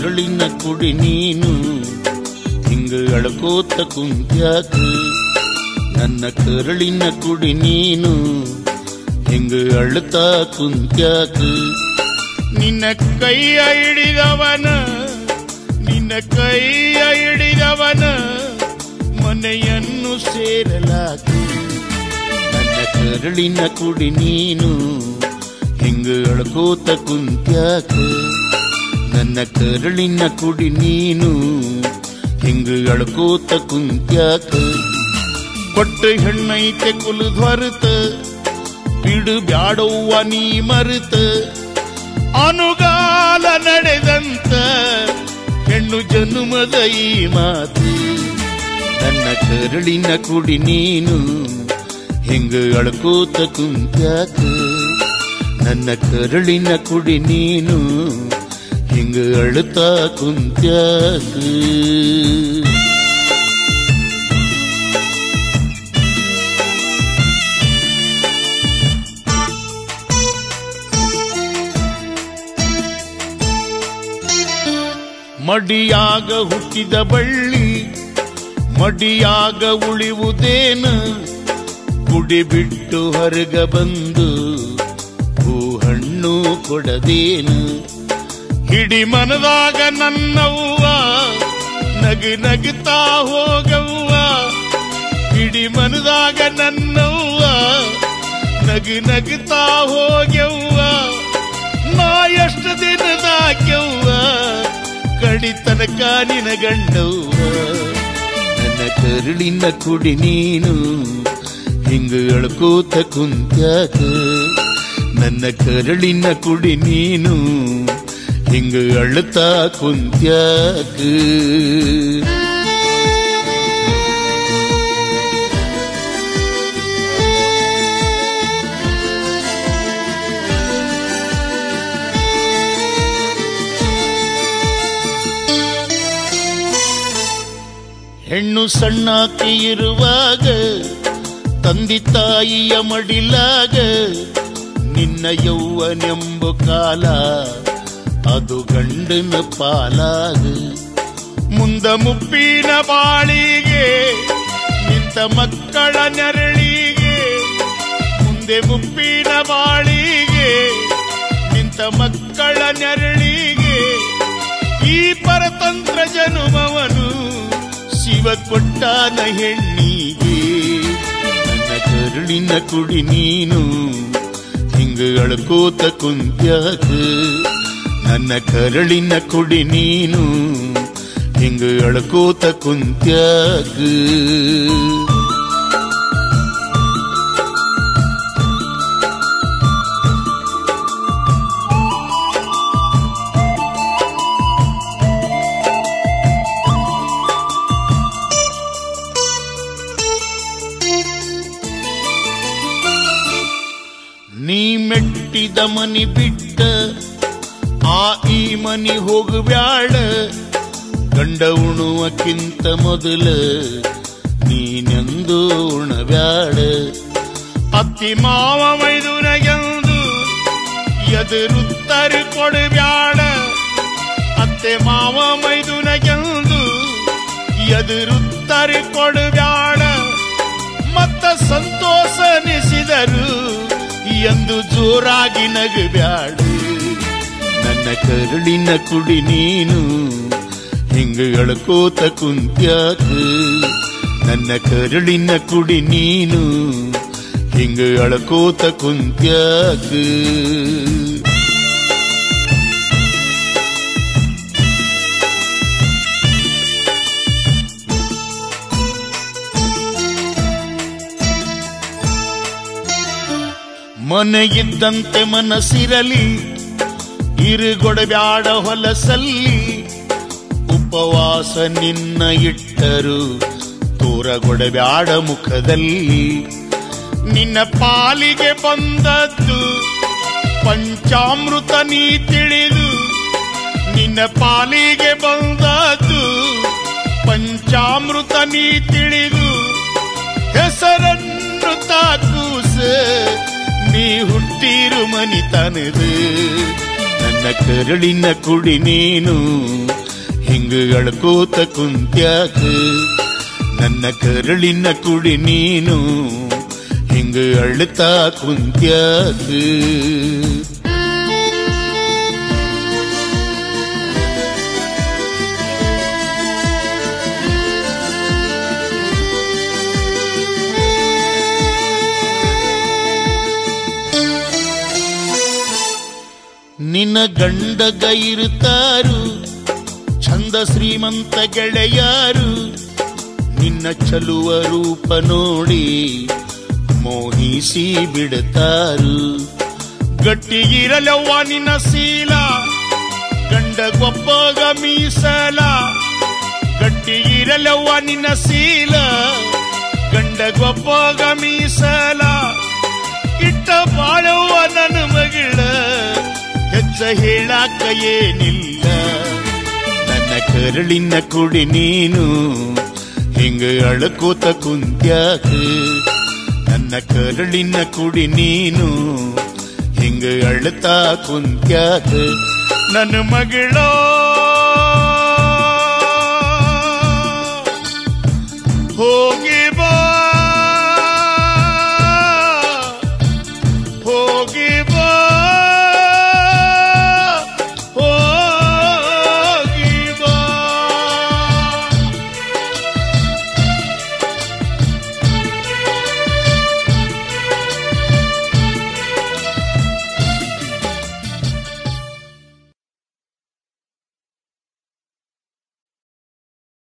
ಕರುಳಿನ ಕುಡಿ ನೀನು ಹಿಂಗ ಅಳ್ಕೋತ ಕುಂತ್ಯಾಕ ನನ್ನ ಕರುಳಿನ ಕುಡಿ ನೀನು ಹಿಂಗ ಅಳ್ತಾ ಕುಂತ್ಯಾಕ ನಿನ್ನ ಕೈಯ ಹಿಡಿದವನ ನಿನ್ನ ಕೈಯ ಹಿಡಿದವನ ಮನೆಯನ್ನು ಸೇರಲಾಕ ನನ್ನ ಕರುಳಿನ ಕುಡಿ ನೀನು ಹಿಂಗ ಅಳ್ಕೋತ ಕುಂತ್ಯಾಕ ನನ್ನ ಕರುಳಿನ ಕುಡಿ ನೀನು ಹಿಂಗ ಅಳ್ಕೋತ ಕುಂತ್ಯಾಕ ಕೊಟ್ಟ ಹೆಣ್ಣೈತೆ ಕುಲಧ್ವರತ ಬಿಡು ಬ್ಯಾಡವ್ವ ನೀ ಮರುತ ಅನುಗಾಲ ನಡೆದಂತ ಹೆಣ್ಣು ಜನುಮದ ಈ ಮಾತು ನನ್ನ ಕರುಳಿನ ಕುಡಿ ನೀನು ಹಿಂಗ ಅಳ್ಕೋತ ಕುಂತ್ಯಾಕ ನನ್ನ ಕರುಳಿನ ಕುಡಿ ನೀನು ಹಿಂಗ ಅಳುತ್ತಾ ಕುಂತ್ಯಾಕ ಮಡಿಯಾಗ ಹುಟ್ಟಿದ ಬಳ್ಳಿ ಮಡಿಯಾಗ ಉಳಿಯುವುದೇನ ಕುಡಿ ಬಿಟ್ಟು ಹೊರಗ ಬಂದು ಹೂ ಹಣ್ಣು ಕೊಡದೇನು ಹಿಡಿ ಮನದಾಗ ನನ್ನವ್ವ ನಗು ನಗುತ್ತಾ ಹೋಗವ್ವ ಹಿಡಿ ಮನದಾಗ ನನ್ನವ್ವ ನಗು ನಗುತ್ತಾ ಹೋಗ್ಯವ್ವ ನಾ ಎಷ್ಟು ದಿನದಾಕ್ಯವ್ವ ಕಡಿತನಕ ನಿನ ಗಂಡವ್ವ ನನ್ನ ಕರುಳಿನ ಕುಡಿ ನೀನು ಹಿಂಗ ಅಳ್ಕೋತ ಕುಂತ್ಯಾಕ ನನ್ನ ಕರುಳಿನ ಕುಡಿ ನೀನು ಹಿಂಗ ಅಳ್ತಾ ಕುಂತ್ಯಾಕ ಹೆಣ್ಣು ಸಣ್ಣಾಕಿ ಇರುವಾಗ ತಂದಿ ತಾಯಿಯ ಮಡಿಲಾಗ ನಿನ್ನ ಯೌವನೆಂಬ ಕಾಲ ಅದು ಗಂಡನ ಪಾಲಾಗ ಮುಂದ ಮುಪ್ಪಿನ ಬಾಳಿಗೆ ನಿಂತ ಮಕ್ಕಳ ನೆರಳಿಗೆ ಮುಂದೆ ಮುಪ್ಪಿನ ಬಾಳಿಗೆ ನಿಂತ ಮಕ್ಕಳ ನೆರಳಿಗೆ ಈ ಪರತಂತ್ರ ಜನುಮವನು ಶಿವ ಕೊಟ್ಟಾನ ಹೆಣ್ಣಿಗೆ ನನ್ನ ಕರುಳಿನ ಕುಡಿ ನೀನು ಹಿಂಗ ಅಳ್ಕೋತ ಕುಂತ್ಯಾಕ ನನ್ನ ಕರುಳಿನ ಕುಡಿ ನೀನು ಹಿಂಗ ಅಳ್ಕೋತ ಕುಂತ್ಯಾಕ ನೀ ಮೆಟ್ಟಿದ ಮನಿ ಬಿಟ್ಟ ಆ ಈ ಮನಿ ಹೋಗಬ್ಯಾಡ ಗಂಡ ಉಣುವಕ್ಕಿಂತ ಮೊದಲ ನೀನೆಂದು ಉಣಬ್ಯಾಡ ಅತ್ತಿ ಮಾವ ಮೈದುನಗೆಂದು ಎದುರುತ್ತರ ಕೊಡಬ್ಯಾಡ ಅತ್ತೆ ಮಾವ ಮೈದುನಗೆಂದು ಎದುರುತ್ತರ ಕೊಡಬ್ಯಾಡ ಮತ್ತ ಸಂತೋಷನಿಸಿದರು ಎಂದು ಜೋರಾಗಿ ನಗಬ್ಯಾಡು ನನ್ನ ಕರುಳಿನ ಕುಡಿ ನೀನು ಹಿಂಗ ಅಳ್ಕೋತ ಕುಂತ್ಯಾಕ ನನ್ನ ಕರುಳಿನ ಕುಡಿ ನೀನು ಹಿಂಗ ಅಳ್ಕೋತ ಕುಂತ್ಯಾಕ ಮನೆಗಿದ್ದಂತೆ ಮನಸ್ಸಿರಲಿ ಇರುಗೊಡಬ್ಯಾಡ ಹೊಲಸಲ್ಲಿ ಉಪವಾಸ ನಿನ್ನ ಇಟ್ಟರು ತೋರಗೊಡಬ್ಯಾಡ ಮುಖದಲ್ಲಿ ನಿನ್ನ ಪಾಲಿಗೆ ಬಂದದ್ದು ಪಂಚಾಮೃತ ನೀ ತಿಳಿದು ನಿನ್ನ ಪಾಲಿಗೆ ಬಂದದ್ದು ಪಂಚಾಮೃತ ನೀ ತಿಳಿದು ಹೆಸರನ್ನು ತಾಕೂಸ ನೀ ಹುಟ್ಟಿರು ಮನಿತನದು ನನ್ನ ನನ್ನ ಕರಳಿನ ಕುಡಿ ನೀನು ಹಿಂಗ ಅಳ್ಕೋತ ಕುಂತ್ಯಾಕ ನನ್ನ ಕರಳಿನ ಕುಡಿ ನೀನು ಹಿಂಗ ಅಳ್ತಾ ಕುಂತ್ಯಾಕ ನಿನ್ನ ಗಂಡಗ ಇರುತ್ತಾರು ಚಂದ ಶ್ರೀಮಂತ ಗೆಳೆಯಾರು ನಿನ್ನ ಚಲುವ ರೂಪ ನೋಡಿ ಮೋಹಿಸಿ ಬಿಡ್ತಾರು ಗಟ್ಟಿಗಿರಲವ್ವ ನಿನ್ನ ಶೀಲ ಗಂಡ ಗೊಬ್ಬಗ ಮೀಸಲ ಗಟ್ಟಿಗಿರಲವ್ವ ನಿನ್ನ ಶೀಲ ಗಂಡ ಗೊಬ್ಬಗ ಮೀಸಲ ಇಟ್ಟ ಬಾಳವ್ವ ನನ್ನ ಮಗಳ ಹೆಚ್ಚ ಹೇಳಾಕ ಏನಿಲ್ಲ ನನ್ನ ಕರಳಿನ ಕುಡಿ ನೀನು ಹಿಂಗ ಅಳಕೋತ ಕುಂತ್ಯಾಕ ನನ್ನ ಕರಳಿನ ಕುಡಿ ನೀನು ಹಿಂಗ ಅಳ್ತಾ ಕುಂತ್ಯಾಕ ನನ್ನ ಮಗಳೋ